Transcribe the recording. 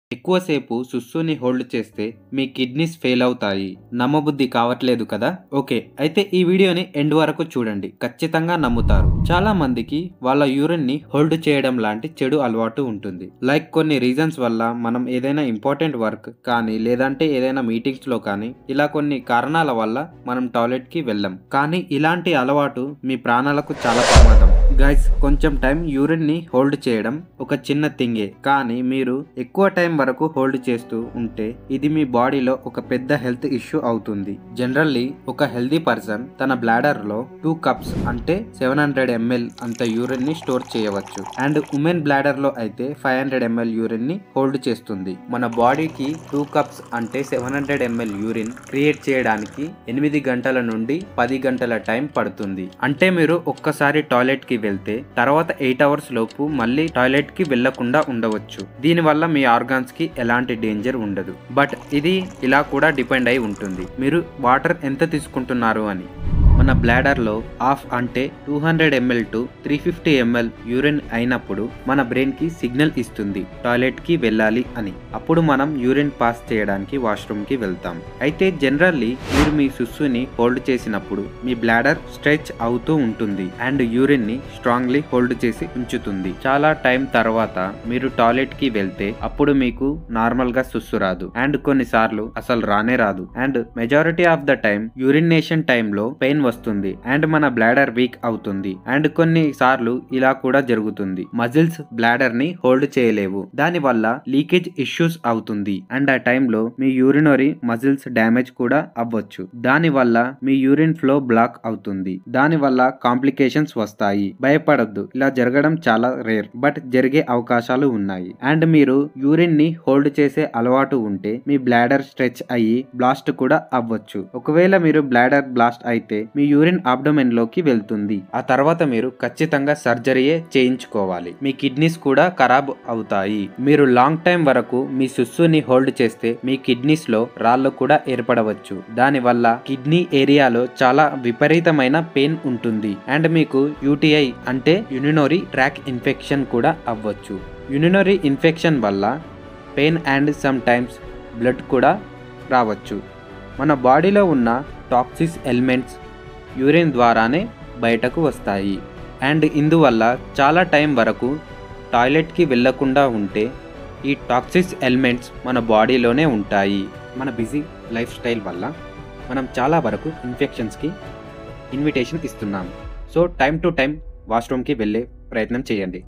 ఎక్కువసేపు సుస్సుని హోల్డ్ చేస్తే మీ kidneys fail అవుతాయి నమ్మబుద్ధి కావట్లేదు కదా ఓకే అయితే ఈ వీడియోని ఎండ్ వరకు చూడండి ఖచ్చితంగా నమ్ముతారు చాలా మందికి వాళ్ళ యూరిన్ ని హోల్డ్ చేయడం లాంటి చెడు అలవాటు ఉంటుంది లైక్ కొన్ని రీజన్స్ వల్ల మనం ఏదైనా ఇంపార్టెంట్ వర్క్ కానీ లేదంటే ఏదైనా మీటింగ్స్ లో కానీ ఇలా కొన్ని కారణాల వల్ల మనం టాయిలెట్ కి వెళ్ళం కానీ ఇలాంటి అలవాటు మీ ప్రాణాలకు చాలా ప్రమాదం గైస్ కొంచెం టైం యూరిన్ ని హోల్డ్ చేయడం ఒక చిన్న థింగే కానీ మీరు ఎక్కువ టైం వరకు హోల్డ్ చేస్తూ ఉంటే ఇది మీ బాడీలో ఒక పెద్ద హెల్త్ ఇష్యూ అవుతుంది జనరల్లీ ఒక హెల్దీ పర్సన్ తన బ్లాడర్ లో టూ కప్స్ అంటే సెవెన్ హండ్రెడ్ ఎంఎల్ అంత యూరిన్ ని స్టోర్ చేయవచ్చు అండ్ ఉమెన్ బ్లాడర్ లో అయితే ఫైవ్ హండ్రెడ్ ఎంఎల్ యూరిన్ ని హోల్డ్ చేస్తుంది మన బాడీకి టూ కప్స్ అంటే seven hundred ml urine create చేయడానికి ఎనిమిది గంటల నుండి పది గంటల టైం పడుతుంది అంటే మీరు ఒక్కసారి టాయిలెట్ కి వెళ్తే తర్వాత ఎయిట్ అవర్స్ లోపు మళ్ళీ టాయిలెట్ కి వెళ్లకుండా ఉండవచ్చు దీనివల్ల మీ ఆర్గాన్స్ కి ఎలాంటి డేంజర్ ఉండదు బట్ ఇది ఇలా కూడా డిపెండ్ అయి ఉంటుంది మీరు వాటర్ ఎంత తీసుకుంటున్నారు అని మన బ్లాడర్లో హాఫ్ అంటే two hundred ml to three fifty ml urine అయినప్పుడు మన బ్రెయిన్కి సిగ్నల్ ఇస్తుంది టాయిలెట్కి వెళ్ళాలి అని అప్పుడు మనం యూరిన్ పాస్ చేయడానికి వాష్రూమ్కి వెళ్తాం అయితే జనరల్లీ మీరు మీ సుస్సుని హోల్డ్ చేసినప్పుడు మీ బ్లాడర్ స్ట్రెచ్ అవుతూ ఉంటుంది అండ్ యూరిన్ని స్ట్రాంగ్లీ హోల్డ్ చేసి ఉంచుతుంది చాలా టైం తర్వాత మీరు టాయిలెట్కి వెళ్తే అప్పుడు మీకు నార్మల్గా సుస్సు రాదు అండ్ కొన్నిసార్లు అసలు రానే రాదు and majority of the time urination టైంలో పెయిన్ వస్తుంది అండ్ మన బ్లాడర్ వీక్ అవుతుంది అండ్ కొన్ని సార్లు ఇలా కూడా జరుగుతుంది మజిల్స్ బ్లాడర్ ని హోల్డ్ చేయలేవు దాని వల్ల లీకేజ్ ఇష్యూస్ అవుతుంది అండ్ ఆ టైంలో మీ యూరినరీ మజిల్స్ డ్యామేజ్ కూడా అవ్వచ్చు దాని వల్ల మీ యూరిన్ ఫ్లో బ్లాక్ అవుతుంది దాని వల్ల కాంప్లికేషన్స్ వస్తాయి భయపడద్దు ఇలా జరగడం చాలా రేర్ బట్ జరిగే అవకాశాలు ఉన్నాయి అండ్ మీరు యూరిన్ ని హోల్డ్ చేసే అలవాటు ఉంటే మీ బ్లాడర్ స్ట్రెచ్ అయ్యి బ్లాస్ట్ కూడా అవ్వచ్చు ఒకవేళ మీరు బ్లాడర్ బ్లాస్ట్ అయితే మీ యూరిన్ అబ్డమెన్ లోకి వెళ్తుంది ఆ తర్వాత మీరు ఖచ్చితంగా సర్జరీయే చేయించుకోవాలి మీ కిడ్నీస్ కూడా ఖరాబ్ అవుతాయి మీరు లాంగ్ టైం వరకు మీ సుస్సుని హోల్డ్ చేస్తే మీ కిడ్నీస్ లో రాళ్ళు కూడా ఏర్పడవచ్చు దాని వల్ల కిడ్నీ ఏరియాలో చాలా విపరీతమైన పెయిన్ ఉంటుంది అండ్ మీకు యూటీఐ అంటే యునినోరీ ట్రాక్ ఇన్ఫెక్షన్ కూడా అవ్వచ్చు యునినరీ ఇన్ఫెక్షన్ వల్ల pain and sometimes blood కూడా రావచ్చు మన బాడీలో ఉన్న టాక్సిస్ ఎలిమెంట్స్ యూరిన్ ద్వారానే బయటకు వస్తాయి అండ్ ఇందువల్ల చాలా టైం వరకు టాయిలెట్కి వెళ్ళకుండా ఉంటే ఈ టాక్సిస్ ఎలిమెంట్స్ మన బాడీలోనే ఉంటాయి మన బిజీ లైఫ్ స్టైల్ వల్ల మనం చాలా వరకు ఇన్ఫెక్షన్స్కి ఇన్విటేషన్ ఇస్తున్నాం సో టైం టు టైం వాష్రూమ్కి వెళ్ళే ప్రయత్నం చేయండి